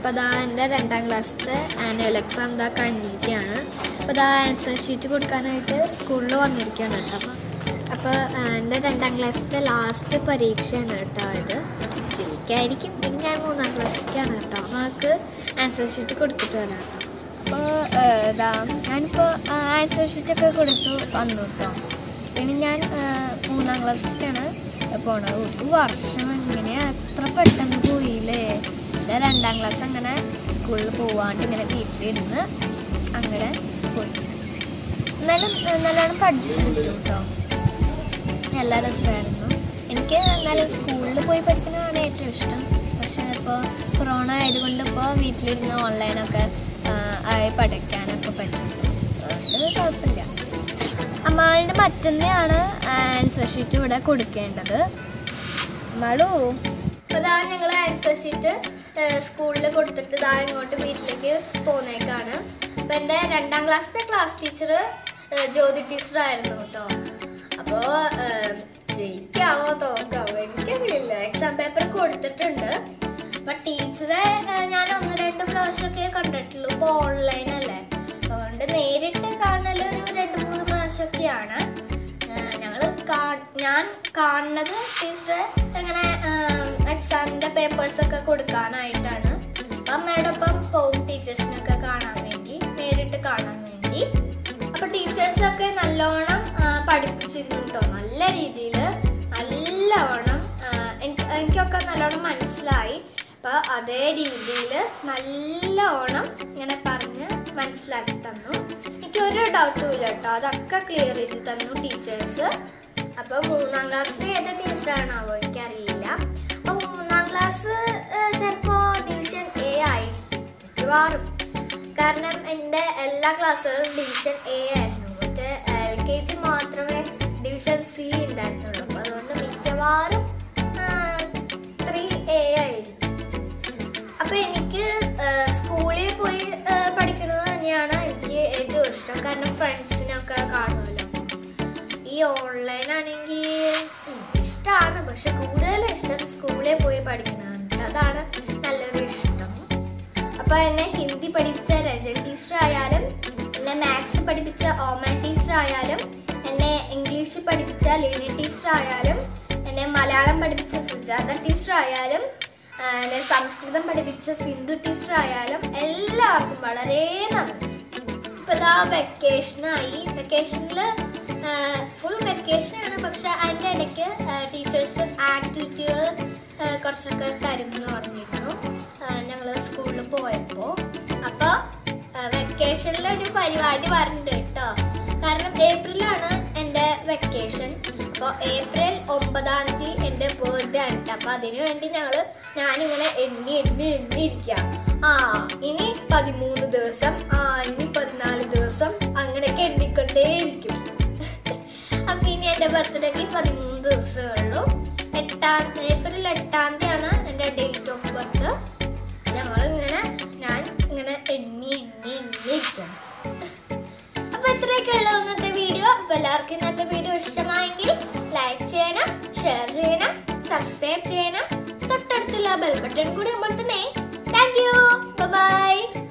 അപ്പോൾ അതാ എൻ്റെ രണ്ടാം ക്ലാസ്സിലെ ആനുവൽ എക്സാം ഇതാ കഴിഞ്ഞിരിക്കുകയാണ് അപ്പോൾ അതാ ആൻസർ ഷീറ്റ് കൊടുക്കാനായിട്ട് സ്കൂളിൽ വന്നിരിക്കുകയാണ് കേട്ടോ അപ്പോൾ അപ്പോൾ എൻ്റെ രണ്ടാം ക്ലാസ്സിലെ ലാസ്റ്റ് പരീക്ഷയാണ് കേട്ടോ ഇത് ജയിക്കായിരിക്കും പിന്നെ ഞാൻ മൂന്നാം ക്ലാസ്സിലേക്കാണ് കേട്ടോ നമുക്ക് ആൻസർ ഷീറ്റ് കൊടുത്തിട്ട് വരാം കേട്ടോ അപ്പോൾ ഇതാ ഞാനിപ്പോൾ ആൻസർ ഷീറ്റൊക്കെ കൊടുത്തു വന്നു കേട്ടോ പിന്നെ ഞാൻ ആ, മൂന്നാം ക്ലാസ്സിലേക്കാണ് പോണത് ഒരു വർഷം ഇങ്ങനെ എത്ര പെട്ടെന്ന് പോയില്ലേ ഇത് രണ്ടാം ക്ലാസ് അങ്ങനെ സ്കൂളിൽ പോവാണ്ട് ഇങ്ങനെ വീട്ടിലിരുന്ന് അങ്ങനെ പോയി എന്നാലും ആ, നല്ലോണം പഠിച്ചെടുത്തു കേട്ടോ നല്ല രസമായിരുന്നു എനിക്ക് എന്നാലും സ്കൂളിൽ പോയി പഠിക്കുന്നതാണ് ഏറ്റവും ഇഷ്ടം പക്ഷേ ഇപ്പോൾ കൊറോണ ആയതുകൊണ്ട് ഇപ്പോൾ വീട്ടിലിരുന്ന് ഓൺലൈനൊക്കെ ആ, ആയി പഠിക്കാനൊക്കെ പറ്റും അതുകൊണ്ട് കുഴപ്പമില്ല അമ്മാളുടെ മറ്റന്നെയാണ് ആൻസർ ഷീറ്റ് ഇവിടെ കൊടുക്കേണ്ടത് അമ്മാളു ഇതാ ഞങ്ങൾ ആൻസർ ഷീറ്റ് സ്കൂളിൽ കൊടുത്തിട്ട് ഇതാ ഇങ്ങോട്ട് വീട്ടിലേക്ക് പോന്നേക്കാണ് അപ്പം എൻ്റെ രണ്ടാം ക്ലാസ്സിലെ ക്ലാസ് ടീച്ചർ ജ്യോതി ടീച്ചർ ആയിരുന്നു കേട്ടോ അപ്പോൾ ജയിക്കാവോ തോക്കാവോ എനിക്കറിയില്ല എക്സാം പേപ്പർ കൊടുത്തിട്ടുണ്ട് അപ്പം ടീച്ചറെ ഞാൻ ഒന്ന് രണ്ട് പ്രാവശ്യമൊക്കെ കണ്ടിട്ടുള്ളൂ ഇപ്പോൾ ഓൺലൈൻ അല്ലേ അതുകൊണ്ട് നേരിട്ട് കാണൽ ഒരു രണ്ട് മൂന്ന് പ്രാവശ്യമൊക്കെയാണ് ഞങ്ങൾ ഞാൻ കാണുന്നത് ടീച്ചറെ ഇങ്ങനെ എക്സാമിൻ്റെ പേപ്പേഴ്സൊക്കെ കൊടുക്കാനായിട്ടാണ് അപ്പം അമ്മയോടൊപ്പം പോവും ടീച്ചേഴ്സിനൊക്കെ കാണാൻ വേണ്ടി നേരിട്ട് കാണാൻ വേണ്ടി അപ്പോൾ ടീച്ചേഴ്സൊക്കെ നല്ലോണം ആ, പഠിപ്പിച്ചിരുന്നു കേട്ടോ നല്ല രീതിയിൽ നല്ലവണ്ണം ആ, എനിക്ക് എനിക്കൊക്കെ നല്ലോണം മനസ്സിലായി അപ്പോൾ അതേ രീതിയിൽ നല്ലോണം ഇങ്ങനെ പറഞ്ഞ് മനസ്സിലാക്കി തന്നു എനിക്ക് ഒരു ഡൗട്ടും ഇല്ല കേട്ടോ അതൊക്കെ ക്ലിയർ ചെയ്ത് തന്നു ടീച്ചേഴ്സ് അപ്പോൾ മൂന്നാം ക്ലാസ്സിൽ ഏത് ടീച്ചറാണാവോ എനിക്കറിയില്ല അപ്പോൾ മൂന്നാം ക്ലാസ് ചിലപ്പോൾ ഡിവിഷൻ എ ആയി മിക്കവാറും കാരണം എൻ്റെ എല്ലാ ക്ലാസ്സുകളും ഡിവിഷൻ എ ആയിരുന്നു മറ്റേ എൽ കെ ജി മാത്രമേ ഡിവിഷൻ സി ഉണ്ടായിരുന്നുള്ളൂ അപ്പോൾ അതുകൊണ്ട് മിക്കവാറും ത്രീ എ ആയിരിക്കും അപ്പൊ എനിക്ക് ആ, സ്കൂളിൽ പോയി ആ, പഠിക്കുന്നത് തന്നെയാണ് എനിക്ക് ഏറ്റവും ഇഷ്ടം കാരണം ഫ്രണ്ട്സിനൊക്കെ കാണുമല്ലോ ഈ ഓൺലൈൻ ആണെങ്കിൽ ഇഷ്ടമാണ് പക്ഷെ കൂടുതൽ ഇഷ്ടം സ്കൂളിൽ പോയി പഠിക്കുന്നതാണ് അതാണ് നല്ലൊരു ഇഷ്ടം അപ്പൊ എന്നെ ഹിന്ദി പഠിപ്പിച്ച രജൻ ടീച്ചർ ആയാലും എന്നെ മാത്സ് പഠിപ്പിച്ച ഓമൻ ടീച്ചർ ആയാലും എന്നെ ഇംഗ്ലീഷ് പഠിപ്പിച്ച ലീന ടീച്ചർ ആയാലും എന്നെ മലയാളം പഠിപ്പിച്ച സുജാത ടീച്ചർ ആയാലും ആ, എന്നെ സംസ്കൃതം പഠിപ്പിച്ച സിന്ധു ടീച്ചർ ആയാലും എല്ലാവർക്കും വളരെ നന്ദി ഇപ്പൊ ഇതാ വെക്കേഷനായി വെക്കേഷനിൽ ഫുൾ വെക്കേഷനാണ് പക്ഷെ അതിൻ്റെ ഇടയ്ക്ക് ടീച്ചേഴ്സ് ആക്ടിവിറ്റികൾ കുറച്ചൊക്കെ തരുമെന്ന് പറഞ്ഞിരുന്നു ഞങ്ങൾ സ്കൂളിൽ പോയപ്പോൾ അപ്പോൾ വെക്കേഷനിൽ ഒരു പരിപാടി പറഞ്ഞിട്ടുണ്ട് കേട്ടോ കാരണം ഏപ്രിലാണ് എൻ്റെ വെക്കേഷൻ അപ്പോൾ ഏപ്രിൽ ഒമ്പതാം തീയതി എൻ്റെ ബർത്ത്ഡേ ആണ് ട്ടോ. അപ്പോൾ അതിനു വേണ്ടി ഞങ്ങൾ ഞാനിങ്ങനെ എണ്ണി എണ്ണി എണ്ണി ഇരിക്കാം ആ ഇനി പതിമൂന്ന് ദിവസം ആ ഇനി പതിനാല് ദിവസം അങ്ങനെയൊക്കെ എണ്ണിക്കൊണ്ടേയിരിക്കും അപ്പൊ ഇനി എന്റെ ബർത്ത്ഡേക്ക് പതിമൂന്ന് ദിവസമേ ഉള്ളൂ എട്ടാം ഏപ്രിൽ എട്ടാം തീയതിയാണ് എന്റെ ഡേറ്റ് ഓഫ് ബർത്ത് ഞങ്ങൾ ഇങ്ങനെ ഞാൻ ഇങ്ങനെ എണ്ണി എണ്ണി എണ്ണി ഇരിക്കണം അപ്പൊ ഇത്രയൊക്കെ ഉള്ളൂ ഇന്നത്തെ വീഡിയോ അപ്പൊ എല്ലാവർക്കും ഇന്നത്തെ വീഡിയോ ഇഷ്ടമായെങ്കിൽ ലൈക്ക് ചെയ്യണം ഷെയർ ചെയ്യണം സബ്സ്ക്രൈബ് ചെയ്യണം തൊട്ടടുത്തുള്ള ബെൽ ബട്ടൺ കൂടി അമർത്തണേ താങ്ക് യു ബൈ